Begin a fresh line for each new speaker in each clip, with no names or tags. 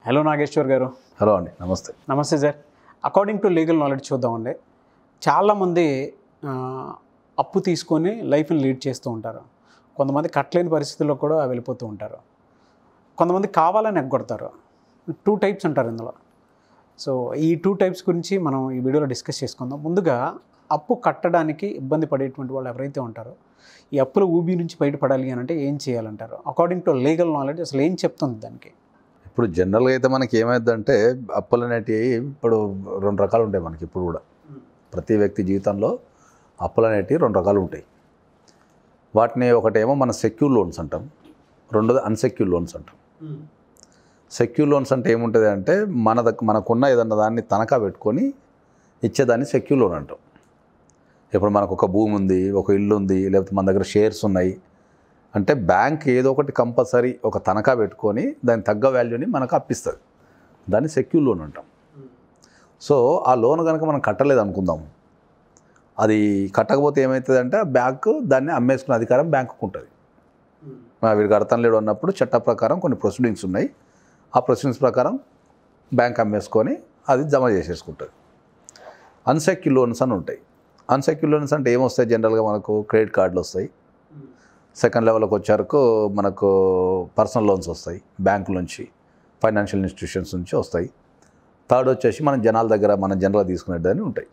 Hello Nageshwar గారు
hello అండి నమస్తే
నమస్తే sir according to legal knowledge చూద్దామండి చాలామంది ఆ, అప్పు తీసుకొని లైఫ్ని లీడ్ చేస్తూ ఉంటారు కొంతమంది కట్టలేని పరిస్థితుల్లో కూడా వెళ్ళిపోతూ ఉంటారు కొంతమంది కావాలని ఎగ్గొడతారు టూ టైప్స్ ఉంటారు ఇందులో సో ఈ టూ టైప్స్ గురించి మనం ఈ వీడియోలో డిస్కస్ చేసుకుందాం ముందుగా అప్పు కట్టడానికి ఇబ్బంది పడేటువంటి వాళ్ళు ఎవరైతే ఉంటారో ఈ అప్పుల ఊబి నుంచి బయటపడాలి అని అంటే ఏం చేయాలంటారు అకార్డింగ్ టు లీగల్ నాలెడ్జ్ అసలు ఏం చెప్తుంది దానికి
ఇప్పుడు జనరల్గా అయితే మనకి ఏమైందంటే అప్పులు అనేటివి ఇప్పుడు రెండు రకాలు ఉంటాయి మనకి ఇప్పుడు కూడా ప్రతి వ్యక్తి జీవితంలో అప్పులు అనేటివి రెండు రకాలు ఉంటాయి వాటిని ఒకటేమో మన సెక్యూర్ లోన్స్ అంటాం రెండోది అన్సెక్యూర్ లోన్స్ అంటాం సెక్యూర్ లోన్స్ అంటే ఏముంటుంది అంటే మన దగ్గర మనకున్న ఏదన్నా దాన్ని తనఖా పెట్టుకొని ఇచ్చేదాన్ని సెక్యూర్ లోన్ అంటాం ఇప్పుడు మనకు ఒక భూమి ఉంది ఒక ఇల్లు ఉంది లేకపోతే మన దగ్గర షేర్స్ ఉన్నాయి అంటే బ్యాంక్ ఏదో ఒకటి కంపల్సరీ ఒక తనఖా పెట్టుకొని దాని తగ్గ వాల్యూని మనకు అప్పిస్తుంది దాన్ని సెక్యూర్ లోన్ అంటాం సో ఆ లోన్ కనుక మనం కట్టలేదు అనుకుందాం అది కట్టకపోతే ఏమవుతుంది అంటే ఆ బ్యాంకు దాన్ని అమ్మేసుకునే అధికారం బ్యాంకుకు ఉంటుంది మా వీడికి అర్థం లేడు అన్నప్పుడు చట్ట ప్రకారం కొన్ని ప్రొసీడింగ్స్ ఉన్నాయి ఆ ప్రొసీడింగ్స్ ప్రకారం బ్యాంక్ అమ్మేసుకొని అది జమ చేసేసుకుంటుంది అన్సెక్యూర్ లోన్స్ అని ఉంటాయి అన్సెక్యూర్ లోన్స్ అంటే ఏమొస్తాయి జనరల్గా మనకు క్రెడిట్ కార్డులు వస్తాయి సెకండ్ లెవెల్కి వచ్చారకు మనకు పర్సనల్ లోన్స్ వస్తాయి బ్యాంకుల నుంచి ఫైనాన్షియల్ ఇన్స్టిట్యూషన్స్ నుంచి వస్తాయి థర్డ్ వచ్చేసి మనం జనాల దగ్గర మనం జనరల్గా తీసుకునేదని ఉంటాయి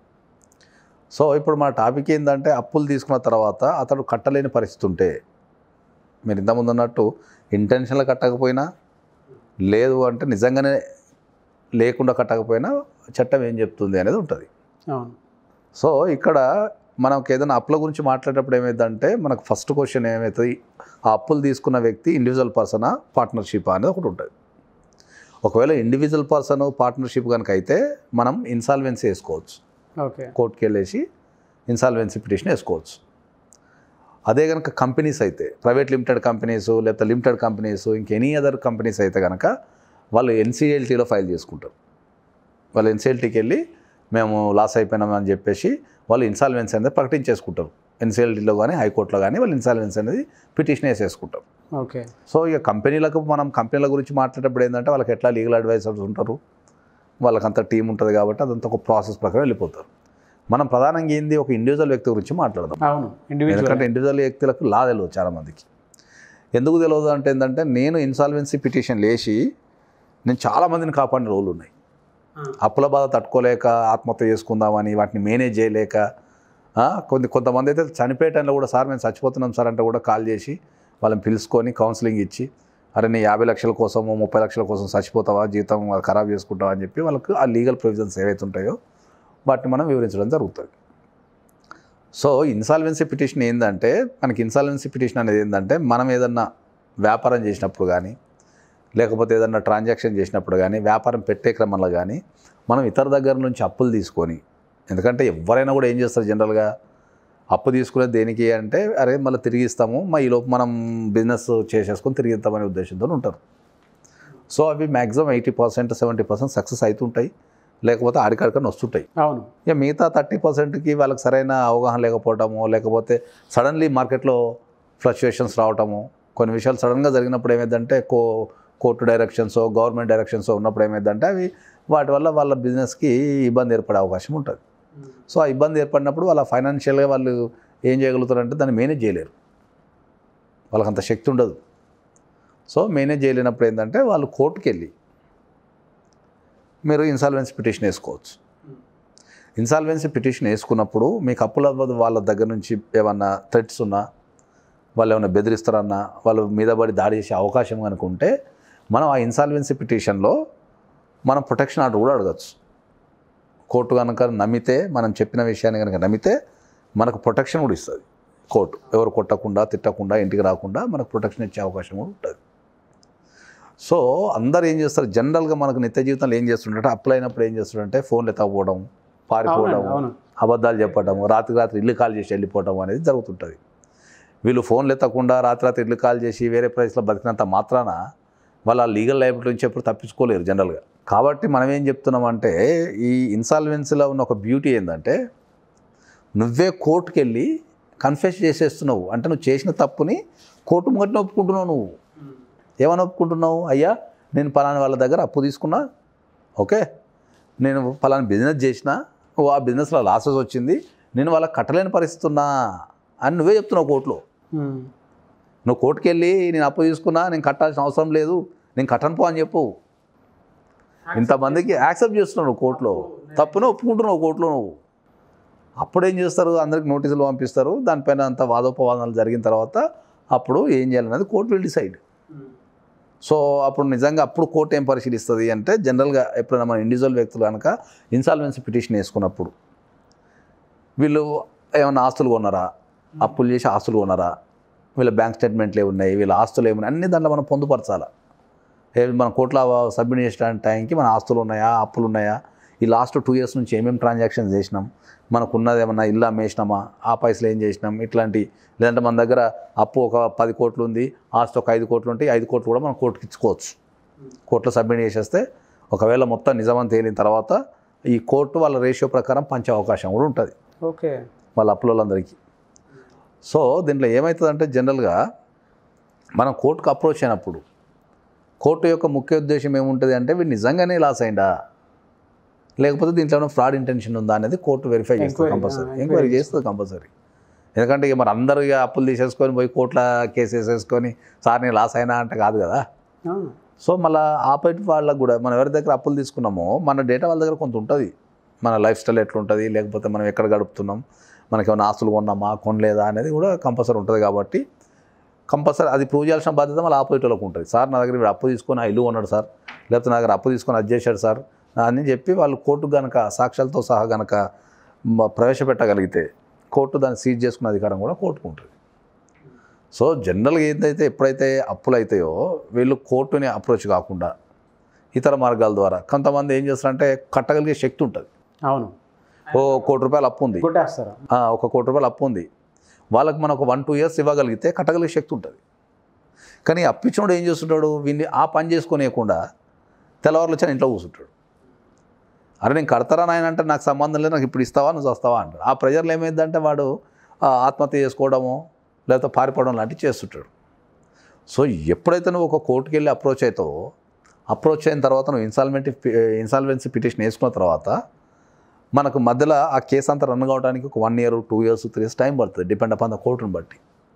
సో ఇప్పుడు మన టాపిక్ ఏంటంటే అప్పులు తీసుకున్న తర్వాత అతడు కట్టలేని పరిస్థితి ఉంటే మీరు ఇంతకుముందు అన్నట్టు ఇంటెన్షన్లో కట్టకపోయినా లేదు అంటే నిజంగానే లేకుండా కట్టకపోయినా చట్టం ఏం చెప్తుంది అనేది ఉంటుంది
అవును
సో ఇక్కడ మనకు ఏదైనా అప్పుల గురించి మాట్లాడేటప్పుడు ఏమైందంటే మనకు ఫస్ట్ క్వశ్చన్ ఏమవుతుంది ఆ అప్పులు తీసుకున్న వ్యక్తి ఇండివిజువల్ పర్సనా పార్ట్నర్షిప్ అనేది ఒకటి ఉంటుంది ఒకవేళ ఇండివిజువల్ పర్సన్ పార్ట్నర్షిప్ కనుక అయితే మనం ఇన్సాల్వెన్సీ వేసుకోవచ్చు
ఓకే
కోర్టుకి వెళ్ళేసి ఇన్సాల్వెన్సీ పిటిషన్ వేసుకోవచ్చు అదే కనుక కంపెనీస్ అయితే ప్రైవేట్ లిమిటెడ్ కంపెనీస్ లేకపోతే లిమిటెడ్ కంపెనీస్ ఇంకెనీ అదర్ కంపెనీస్ అయితే కనుక వాళ్ళు ఎన్సీఎల్టీలో ఫైల్ చేసుకుంటారు వాళ్ళు ఎన్సీఎల్టీకి వెళ్ళి మేము లాస్ అయిపోయినామని చెప్పేసి వాళ్ళు ఇన్సాల్వెన్సీ అనేది ప్రకటించేసుకుంటారు ఎన్సీఎల్టీలో కానీ హైకోర్టులో కానీ వాళ్ళు ఇన్సాల్వెన్సీ అనేది పిటిషన్ వేసేసుకుంటారు
ఓకే
సో ఇక కంపెనీలకు మనం కంపెనీల గురించి మాట్లాడేటప్పుడు ఏంటంటే వాళ్ళకి ఎట్లా లీగల్ అడ్వైజర్స్ ఉంటారు వాళ్ళకంత టీం ఉంటుంది కాబట్టి అదంతా ఒక ప్రాసెస్ ప్రకారం వెళ్ళిపోతారు మనం ప్రధానంగా ఏంది ఒక ఇండివిజువల్ వ్యక్తి గురించి మాట్లాడదాం
అవును ఇండివిజువల్
ఎందుకంటే ఇండివిజువల్ వ్యక్తులకు లా తెలియదు చాలామందికి ఎందుకు తెలియదు అంటే ఏంటంటే నేను ఇన్సాల్వెన్సీ పిటిషన్ లేచి నేను చాలామందిని కాపాడిన రోజులు ఉన్నాయి అప్పుల బాధ తట్టుకోలేక ఆత్మహత్య చేసుకుందామని వాటిని మేనేజ్ చేయలేక ఆ, కొంత కొంతమంది అయితే చనిపోయే టైంలో కూడా సార్ మేము చచ్చిపోతున్నాం సార్ అంటే కూడా కాల్ చేసి వాళ్ళని పిలుచుకొని కౌన్సిలింగ్ ఇచ్చి అరే నీ యాభై లక్షల కోసమో ముప్పై లక్షల కోసం చచ్చిపోతావా జీతం ఖరాబ్ చేసుకుంటావా అని చెప్పి వాళ్ళకి ఆ లీగల్ ప్రొవిజన్స్ ఏవైతే ఉంటాయో వాటిని మనం వివరించడం జరుగుతుంది సో ఇన్సాల్వెన్సీ పిటిషన్ ఏంటంటే మనకి ఇన్సాల్వెన్సీ పిటిషన్ అనేది ఏంటంటే మనం ఏదన్నా వ్యాపారం చేసినప్పుడు కానీ లేకపోతే ఏదన్నా ట్రాన్సాక్షన్ చేసినప్పుడు కానీ వ్యాపారం పెట్టే క్రమంలో కానీ మనం ఇతర దగ్గర నుంచి అప్పులు తీసుకొని ఎందుకంటే ఎవరైనా కూడా ఏం చేస్తారు జనరల్గా అప్పు తీసుకునేది దేనికి అంటే అరే మళ్ళీ తిరిగి ఇస్తాము మా ఈలోపు మనం బిజినెస్ చేసేసుకొని తిరిగి ఇస్తామనే ఉద్దేశంతో ఉంటారు సో అవి maximum eighty percent seventy percent success అవుతుంటాయి లేకపోతే ఆడికాడికని వస్తుంటాయి
అవును
ఇక మిగతా థర్టీ పర్సెంట్కి వాళ్ళకి సరైన అవగాహన లేకపోవటము లేకపోతే సడన్లీ మార్కెట్లో ఫ్లక్చుయేషన్స్ రావటము కొన్ని విషయాలు సడన్గా జరిగినప్పుడు ఏమైందంటే కో కోర్టు డైరెక్షన్స్ గవర్నమెంట్ డైరెక్షన్స్ ఉన్నప్పుడు ఏమైందంటే అవి వాటి వల్ల వాళ్ళ బిజినెస్కి ఇబ్బంది ఏర్పడే అవకాశం ఉంటుంది సో ఆ ఇబ్బంది ఏర్పడినప్పుడు వాళ్ళ ఫైనాన్షియల్గా వాళ్ళు ఏం చేయగలుగుతారంటే దాన్ని మేనేజ్ చేయలేరు వాళ్ళకి అంత శక్తి ఉండదు సో మేనేజ్ చేయలేనప్పుడు ఏంటంటే వాళ్ళు కోర్టుకి వెళ్ళి మీరు ఇన్సాల్వెన్సీ పిటిషన్ వేసుకోవచ్చు ఇన్సాల్వెన్సీ పిటిషన్ వేసుకున్నప్పుడు మీకు అప్పుల వాళ్ళ దగ్గర నుంచి ఏమన్నా థ్రెట్స్ ఉన్నా వాళ్ళు ఏమైనా బెదిరిస్తారన్నా వాళ్ళు మీద పడి దాడి చేసే అవకాశం కనుక ఉంటే మనం ఆ ఇన్సాల్వెన్సీ పిటిషన్లో మనం ప్రొటెక్షన్ ఆర్డర్ కూడా అడగచ్చు కోర్టు కనుక నమ్మితే మనం చెప్పిన విషయాన్ని కనుక నమ్మితే మనకు ప్రొటెక్షన్ కూడా ఇస్తుంది కోర్టు ఎవరు కొట్టకుండా తిట్టకుండా ఇంటికి రాకుండా మనకు ప్రొటెక్షన్ ఇచ్చే అవకాశం కూడా ఉంటుంది సో అందరు ఏం చేస్తారు జనరల్గా మనకు నిత్య జీవితంలో ఏం చేస్తుంటే అప్లై అయినప్పుడు ఏం చేస్తుంటే ఫోన్లు ఎత్తకపోవడం పారిపోవడం
అవునండి, అవును
అబద్ధాలు చెప్పడం రాత్రి రాత్రి ఇల్లు కాల్ చేసి వెళ్ళిపోవడం అనేది జరుగుతుంటుంది వీళ్ళు ఫోన్లు ఎత్తకుండా రాత్రి రాత్రి ఇల్లు కాల్ చేసి వేరే ప్రైస్లో బతికినంత మాత్రాన వాళ్ళ లీగల్ లైబిలిటీ నుంచి ఎప్పుడు తప్పించుకోలేరు జనరల్గా కాబట్టి మనం ఏం చెప్తున్నామంటే ఈ ఇన్సాల్వెన్సీలో ఉన్న ఒక బ్యూటీ ఏంటంటే నువ్వే కోర్టుకి వెళ్ళి కన్ఫెస్ చేసేస్తున్నావు అంటే నువ్వు చేసిన తప్పుని కోర్టు ముంగట్ని ఒప్పుకుంటున్నావు నువ్వు ఏమని ఒప్పుకుంటున్నావు అయ్యా నేను పలానా వాళ్ళ దగ్గర అప్పు తీసుకున్నా ఓకే నేను పలానా బిజినెస్ చేసిన ఓ ఆ బిజినెస్లో లాసెస్ వచ్చింది నేను వాళ్ళకి కట్టలేని పరిస్థితి ఉన్నా అని నువ్వే చెప్తున్నావు కోర్టులో
ఉమ్.
నువ్వు కోర్టుకి వెళ్ళి నేను అప్పు తీసుకున్నా నేను కట్టాల్సిన అవసరం లేదు నేను కట్టను పో అని చెప్పు ఇంతమందికి యాక్సెప్ట్ చేస్తున్నావు నువ్వు కోర్టులో తప్పునే ఒప్పుకుంటున్నావు కోర్టులో నువ్వు అప్పుడు ఏం చేస్తారు అందరికి నోటీసులు పంపిస్తారు దానిపైన అంత వాదోపవాదాలు జరిగిన తర్వాత అప్పుడు ఏం చేయాలనేది కోర్టు విల్ డిసైడ్ సో అప్పుడు నిజంగా అప్పుడు కోర్టు ఏం పరిశీలిస్తుంది అంటే జనరల్గా ఎప్పుడైనా మన ఇండివిజువల్ వ్యక్తులు కనుక ఇన్సాల్వెన్సీ పిటిషన్ వేసుకున్నప్పుడు వీళ్ళు ఏమైనా ఆస్తులు కొన్నారా అప్పులు చేసి ఆస్తులు కొన్నారా వీళ్ళ బ్యాంక్ స్టేట్మెంట్లు ఏమున్నాయి వీళ్ళ ఆస్తులు ఏమున్నాయి అన్ని దాంట్లో మనం పొందుపరచాలి ఏ మన కోర్టులో సబ్మిట్ చేసిన టైంకి మన ఆస్తులు ఉన్నాయా అప్పులు ఉన్నాయా ఈ లాస్ట్ టూ ఇయర్స్ నుంచి ఏమేమి ట్రాన్సాక్షన్స్ చేసినాం మనకున్నది ఏమన్నా ఇల్లు అమ్మేసినామా ఆ పైసలు ఏం చేసినాం ఇట్లాంటి లేదంటే మన దగ్గర అప్పు ఒక పది కోట్లు ఉంది ఆస్తి ఒక ఐదు కోట్లు ఉంటే ఈ ఐదు కోట్లు కూడా మనం కోర్టుకి ఇచ్చుకోవచ్చు కోర్టులో సబ్మిట్ చేసేస్తే ఒకవేళ మొత్తం నిజమని తేలిన తర్వాత ఈ కోర్టు వాళ్ళ రేషియో ప్రకారం పంచే అవకాశం కూడా ఉంటుంది
ఓకే
వాళ్ళ అప్పులందరికీ సో దీంట్లో ఏమవుతుందంటే జనరల్గా మనం కోర్టుకు అప్రోచ్ అయినప్పుడు కోర్టు యొక్క ముఖ్య ఉద్దేశం ఏముంటుంది అంటే వీడు నిజంగానే లాస్ అయిందా లేకపోతే దీంట్లో ఏమైనా ఫ్రాడ్ ఇంటెన్షన్ ఉందా అనేది కోర్టు వెరిఫై చేస్తుంది
Enquiry,
కంపల్సరీ
ఆ, enquiry
ఎంక్వైరీ చేస్తుంది కంపల్సరీ ఎందుకంటే ఇక మరి అందరూ ఇక అప్పులు తీసేసుకొని పోయి కోర్టుల కేసు వేసేసుకొని సార్ నేను లాస్ అయినా అంటే కాదు కదా
అవును.
సో మళ్ళీ ఆపోజిట్ వాళ్ళకు కూడా మనం ఎవరి దగ్గర అప్పులు తీసుకున్నామో మన డేటా వాళ్ళ దగ్గర కొంత ఉంటుంది మన లైఫ్ స్టైల్ ఎట్లుంటుంది లేకపోతే మనం ఎక్కడ గడుపుతున్నాం మనకి ఏమైనా ఆస్తులు కొన్నామా కొనలేదా అనేది కూడా కంపల్సరీ ఉంటుంది కాబట్టి కంపల్సరీ అది ప్రూవ్ చేయాల్సిన బాధ్యత మళ్ళీ ఆపోజిట్ వాళ్ళకు ఉంటుంది సార్ నా దగ్గర వీడు అప్పు తీసుకొని ఆ ఇల్లు కొన్నాడు సార్ లేకపోతే నా దగ్గర అప్పు తీసుకొని అది చేశాడు సార్ అని చెప్పి వాళ్ళు కోర్టుకు గనక సాక్ష్యాలతో సహా గనక మ- ప్రవేశపెట్టగలిగితే కోర్టు దాన్ని సీజ్ చేసుకునే అధికారం కూడా కోర్టుకు ఉంటుంది సో జనరల్గా ఏదైతే ఎప్పుడైతే అప్పులు అవుతాయో వీళ్ళు కోర్టుని అప్రోచ్ కాకుండా ఇతర మార్గాల ద్వారా కొంతమంది ఏం చేస్తారంటే కట్టగలిగే శక్తి ఉంటుంది
అవును
ఓ కోటి రూపాయలు అప్పు ఉంది
కొట్టేస్తారా
ఆ, ఒక కోటి రూపాయలు అప్పు ఉంది వాళ్ళకి మనం ఒక వన్ టూ ఇయర్స్ ఇవ్వగలిగితే కట్టగలిగే శక్తి ఉంటుంది కానీ అప్పిచ్చినోడు ఏం చేస్తుంటాడు వీడిని ఆ పని చేసుకోనియకుండా తెల్లవారులు వచ్చి ఇంట్లో కూర్చుంటాడు అరే నేను కడతారా నాయన అంటే నాకు సంబంధం లేదు నాకు ఇప్పుడు ఇస్తావా నువ్వు వస్తావా అంటాడు ఆ ప్రెజర్లో ఏమైందంటే వాడు ఆ, ఆత్మహత్య చేసుకోవడము లేకపోతే పారిపోవడం లాంటివి చేస్తుంటాడు సో ఎప్పుడైతే నువ్వు ఒక కోర్టుకి వెళ్ళి అప్రోచ్ అవుతావో అప్రోచ్ అయిన తర్వాత నువ్వు ఇన్సాల్మెంట్ ఇన్సాల్వెన్సీ పిటిషన్ వేసుకున్న తర్వాత మనకు మధ్యలో ఆ కేసు అంతా రన్ కావడానికి ఒక one year two years three years time పడుతుంది డిపెండ్ అపాన్ ద కోర్టుని బట్టి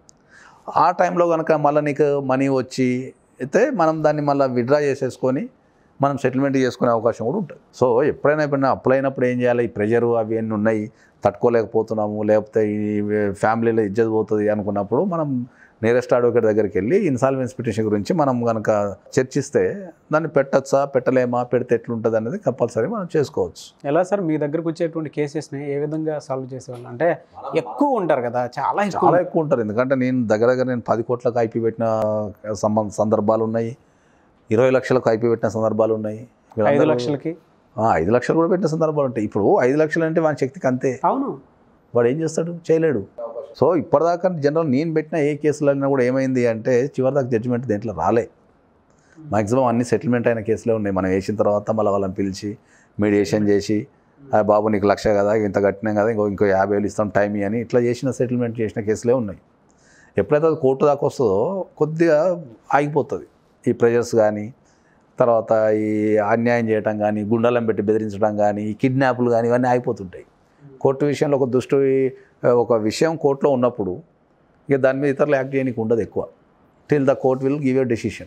ఆ టైంలో కనుక మళ్ళీ నీకు మనీ వచ్చి అయితే మనం దాన్ని మళ్ళీ విడ్రా చేసేసుకొని మనం సెటిల్మెంట్ చేసుకునే అవకాశం కూడా ఉంటుంది సో ఎప్పుడైనా ఎప్పుడైనా అప్లై అయినప్పుడు ఏం చేయాలి ఈ ప్రెషరు అవి అన్నీ ఉన్నాయి తట్టుకోలేకపోతున్నాము లేకపోతే ఈ ఫ్యామిలీలో ఇజ్జత్ పోతుంది అనుకున్నప్పుడు మనం నియరెస్ట్ అడ్వకేట్ దగ్గరికి వెళ్ళి ఇన్సాల్వెన్స్ పిటిషన్ గురించి మనం కనుక చర్చిస్తే దాన్ని పెట్టచ్చా పెట్టలేమా పెడితే ఎట్లుంటుంది అనేది కంపల్సరీ మనం చేసుకోవచ్చు
ఎలా సార్ మీ దగ్గరకు వచ్చేటువంటి కేసెస్ని ఏ విధంగా సాల్వ్ చేసేవాళ్ళు అంటే ఎక్కువ ఉంటారు కదా చాలా ఎక్కువ
చాలా ఎక్కువ ఉంటారు ఎందుకంటే నేను దగ్గర దగ్గర నేను పది కోట్లకు ఐపీ పెట్టిన సంబంధ సందర్భాలు ఉన్నాయి ఇరవై లక్షలకు ఐపీ పెట్టిన సందర్భాలు ఉన్నాయి
ఐదు
వీళ్ళందరూ-
లక్షలకి
ఆ, ఐదు లక్షలు కూడా పెట్టిన సందర్భాలు ఉంటాయి ఇప్పుడు ఐదు లక్షలు అంటే వాని శక్తికి అంతే
అవును
వాడు ఏం చేస్తాడు చేయలేడు సో ఇప్పటిదాకా జనరల్ నేను పెట్టిన ఏ కేసులైనా కూడా ఏమైంది అంటే చివరిదాకా జడ్జిమెంట్ దేంట్లో రాలే మాక్సిమం అన్ని సెటిల్మెంట్ అయిన కేసులే ఉన్నాయి మనం వేసిన తర్వాత మళ్ళీ వాళ్ళని పిలిచి మీడియేషన్ చేసి "ఆ, బాబు నీకు లక్ష కదా ఇంత కట్టినాం కదా ఇంకో ఇంకో యాభై వేలు ఇస్తాం టైం అని ఇట్లా చేసిన సెటిల్మెంట్ చేసిన కేసులే ఉన్నాయి ఎప్పుడైతే అది కోర్టు దాకా వస్తుందో కొద్దిగా ఆగిపోతుంది ఈ ప్రెజర్స్ కానీ తర్వాత ఈ అన్యాయం చేయటం కానీ గుండాలను పెట్టి బెదిరించడం కానీ ఈ కిడ్నాప్లు కానీ ఇవన్నీ ఆగిపోతుంటాయి కోర్టు విషయంలో ఒక దృష్టి ఒక విషయం కోర్టులో ఉన్నప్పుడు ఇక దాని మీద ఇతరులు యాక్ట్ చేయడానికి ఉండదు ఎక్కువ till the court will give a decision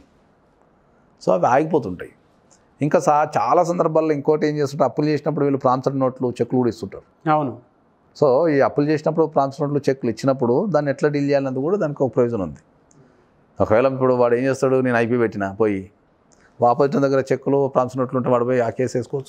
so అవి ఆగిపోతుంటాయి ఇంకా సా చాలా సందర్భాల్లో ఇంకోటి ఏం చేస్తుంటారు అప్పులు చేసినప్పుడు వీళ్ళు ప్రాంతర్ నోట్లు చెక్కులు కూడా ఇస్తుంటారు
అవును
సో ఈ అప్పులు చేసినప్పుడు ప్రాంతర్ నోట్లు చెక్కులు ఇచ్చినప్పుడు దాన్ని ఎట్లా డీల్ చేయాలన్నది కూడా దానికి ఒక ప్రయోజనం ఉంది ఒకవేళ ఇప్పుడు వాడు ఏం చేస్తాడు నేను ఐపీ పెట్టిన పోయి ఆపోజిట్ దగ్గర చెక్కులు ప్రాంతర్ నోట్లు ఉంటే వాడు పోయి ఆ కేసు వేసుకోవచ్చు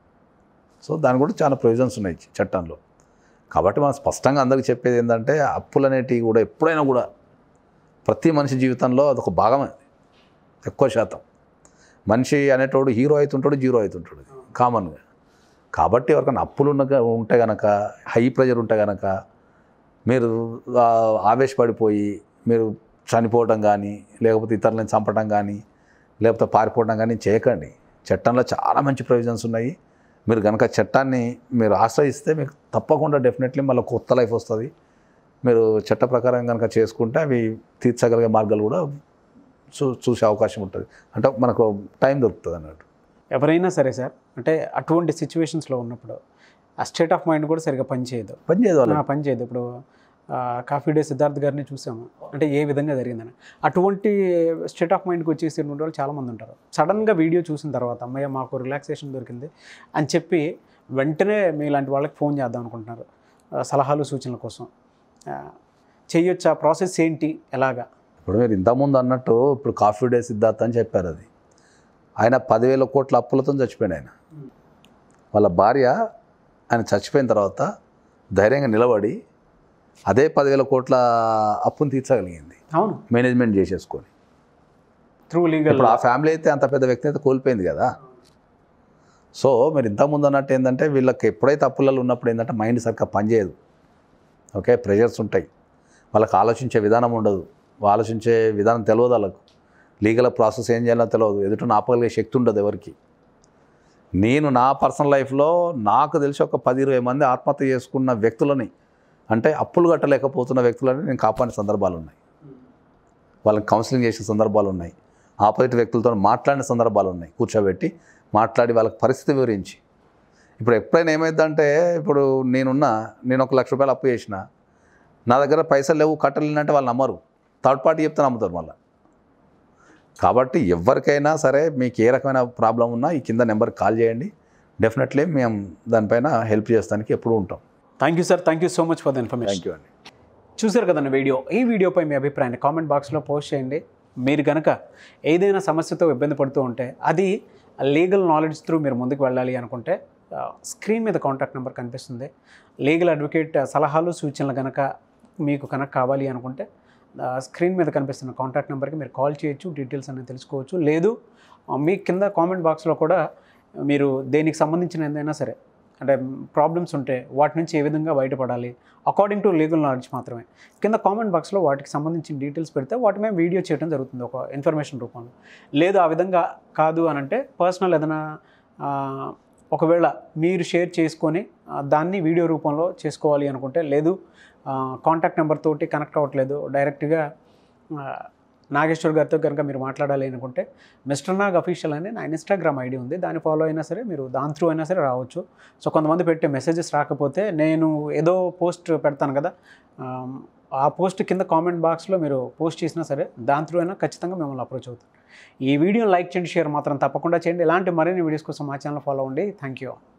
సో దాని కూడా చాలా ప్రొవిజన్స్ ఉన్నాయి చట్టంలో కాబట్టి మనం స్పష్టంగా అందరికీ చెప్పేది ఏంటంటే అప్పులు అనేటివి కూడా ఎప్పుడైనా కూడా ప్రతి మనిషి జీవితంలో అదొక భాగమే ఎక్కువ శాతం మనిషి అనేటోడు హీరో అవుతుంటాడు జీరో అవుతుంటాడు కామన్గా కాబట్టి ఎవరికైనా అప్పులు ఉన్న ఉంటే గనక హై ప్రెషర్ ఉంటే గనక మీరు ఆ, ఆవేశపడిపోయి మీరు చనిపోవడం కానీ లేకపోతే ఇతరులను చంపడం కానీ లేకపోతే పారిపోవడం కానీ చేయకండి చట్టంలో చాలా మంచి ప్రొవిజన్స్ ఉన్నాయి మీరు కనుక చట్టాన్ని మీరు ఆశ్రయిస్తే మీకు తప్పకుండా డెఫినెట్లీ మళ్ళీ కొత్త లైఫ్ వస్తుంది మీరు చట్ట ప్రకారం కనుక చేసుకుంటే అవి తీర్చగలిగే మార్గాలు కూడా చూ చూసే అవకాశం ఉంటుంది అంటే మనకు టైం దొరుకుతుంది అన్నట్టు
ఎవరైనా సరే సార్ అంటే అటువంటి సిచ్యువేషన్స్లో ఉన్నప్పుడు ఆ స్టేట్ ఆఫ్ మైండ్ కూడా సరిగ్గా పనిచేయదు
పని చేయదు వాళ్ళు
ఆ, పని చేయదు ఇప్పుడు ఆ, కాఫీ డే సిద్ధార్థ్ గారిని చూసాము అంటే ఏ విధంగా జరిగిందని అటువంటి స్టేట్ ఆఫ్ మైండ్కి వచ్చేసి వాళ్ళు చాలామంది ఉంటారు సడన్గా వీడియో చూసిన తర్వాత అమ్మయ్య మాకు రిలాక్సేషన్ దొరికింది అని చెప్పి వెంటనే మీలాంటి వాళ్ళకి ఫోన్ చేద్దాం అనుకుంటున్నారు ఆ, సలహాలు సూచనల కోసం ఆ, చెయ్యొచ్చా ప్రాసెస్ ఏంటి ఎలాగా
ఇప్పుడు మీరు ఇంతకుముందు అన్నట్టు ఇప్పుడు కాఫీ డే సిద్ధార్థ్ అని చెప్పారు అది ఆయన పదివేల కోట్ల అప్పులతో చచ్చిపోయాడు ఆయన వాళ్ళ భార్య ఆయన చచ్చిపోయిన తర్వాత ధైర్యంగా నిలబడి అదే పదివేల కోట్ల అప్పును తీర్చగలిగింది
అవును
మేనేజ్మెంట్ చేసేసుకొని
త్రూ లీగల్
ఇప్పుడు ఆ ఫ్యామిలీ అయితే అంత పెద్ద వ్యక్తి అయితే కోల్పోయింది కదా సో మీరు ఇంతకుముందు అన్నట్టు ఏంటంటే వీళ్ళకి ఎప్పుడైతే అప్పులలో ఉన్నప్పుడు ఏంటంటే మైండ్ సరిగ్గా పనిచేయదు ఓకే ప్రెషర్స్ ఉంటాయి వాళ్ళకి ఆలోచించే విధానం ఉండదు ఆలోచించే విధానం తెలియదు వాళ్ళకు లీగల్ ప్రాసెస్ ఏం చేయాలో తెలియదు ఎదుట ఆపగలిగే శక్తి ఉండదు ఎవరికి నేను నా పర్సనల్ లైఫ్లో నాకు తెలిసి ఒక పది ఇరవై మంది ఆత్మహత్య చేసుకున్న వ్యక్తులని అంటే అప్పులు కట్టలేకపోతున్న వ్యక్తులని నేను కాపాడిన సందర్భాలు ఉన్నాయి వాళ్ళని కౌన్సిలింగ్ చేసిన సందర్భాలు ఉన్నాయి ఆపోజిట్ వ్యక్తులతో మాట్లాడిన సందర్భాలు ఉన్నాయి కూర్చోబెట్టి మాట్లాడి వాళ్ళకి పరిస్థితి వివరించి ఇప్పుడు ఎప్పుడైనా ఏమైందంటే ఇప్పుడు నేనున్నా నేను ఒక లక్ష రూపాయలు అప్పు చేసిన నా దగ్గర పైసలు లేవు కట్టలేనంటే వాళ్ళు నమ్మరు థర్డ్ పార్టీ చెప్తే నమ్ముతారు మళ్ళీ కాబట్టి ఎవరికైనా సరే మీకు ఏ రకమైన ప్రాబ్లం ఉన్నా ఈ కింద నెంబర్కి కాల్ చేయండి డెఫినెట్లీ మేము దానిపైన హెల్ప్ చేస్తానికి ఎప్పుడూ ఉంటాం
thank you sir thank you so much for the information
thank you అండి
చూసారు కదండి వీడియో ఈ వీడియోపై మీ అభిప్రాయాన్ని కామెంట్ బాక్స్లో పోస్ట్ చేయండి మీరు కనుక ఏదైనా సమస్యతో ఇబ్బంది పడుతూ ఉంటే అది లీగల్ నాలెడ్జ్ త్రూ మీరు ముందుకు వెళ్ళాలి అనుకుంటే స్క్రీన్ మీద కాంటాక్ట్ నెంబర్ కనిపిస్తుంది లీగల్ అడ్వకేట్ సలహాలు సూచనలు కనుక మీకు కనుక కావాలి అనుకుంటే స్క్రీన్ మీద కనిపిస్తున్న కాంటాక్ట్ నెంబర్కి మీరు కాల్ చేయొచ్చు డీటెయిల్స్ అనేది తెలుసుకోవచ్చు లేదు ఆ, మీ కింద కామెంట్ బాక్స్లో కూడా మీరు దేనికి సంబంధించిన ఏదైనా సరే అంటే ప్రాబ్లమ్స్ ఉంటే వాటి నుంచి ఏ విధంగా బయటపడాలి అకార్డింగ్ టు లీగల్ నాలెడ్జ్ మాత్రమే కింద కామెంట్ బాక్స్లో వాటికి సంబంధించిన డీటెయిల్స్ పెడితే వాటి మేము వీడియో చేయడం జరుగుతుంది ఒక ఇన్ఫర్మేషన్ రూపంలో లేదు ఆ విధంగా కాదు అని అంటే పర్సనల్ ఏదైనా ఆ, ఒకవేళ మీరు షేర్ చేసుకొని ఆ, దాన్ని వీడియో రూపంలో చేసుకోవాలి అనుకుంటే లేదు కాంటాక్ట్ నెంబర్ తోటి కనెక్ట్ అవ్వట్లేదు డైరెక్ట్గా ఆ, నాగేశ్వర్ గారితో కనుక మీరు మాట్లాడాలి అనుకుంటే మిస్టర్ నాగ్ అఫీషియల్ అని నా ఇన్స్టాగ్రామ్ ఐడి ఉంది దాన్ని ఫాలో అయినా సరే మీరు దాని త్రూ అయినా సరే రావచ్చు సో కొంతమంది పెట్టే మెసేజెస్ రాకపోతే నేను ఏదో పోస్ట్ పెడతాను కదా ఆమ్, ఆ పోస్ట్ కింద కామెంట్ బాక్స్లో మీరు పోస్ట్ చేసినా సరే దాని త్రూ అయినా ఖచ్చితంగా మిమ్మల్ని అప్రోచ్ అవుతాను ఈ వీడియోని లైక్ చేయండి షేర్ మాత్రం తప్పకుండా చేయండి ఇలాంటి మరిన్ని వీడియోస్ కోసం మా ఛానల్ ఫాలో అవ్వండి థ్యాంక్ యూ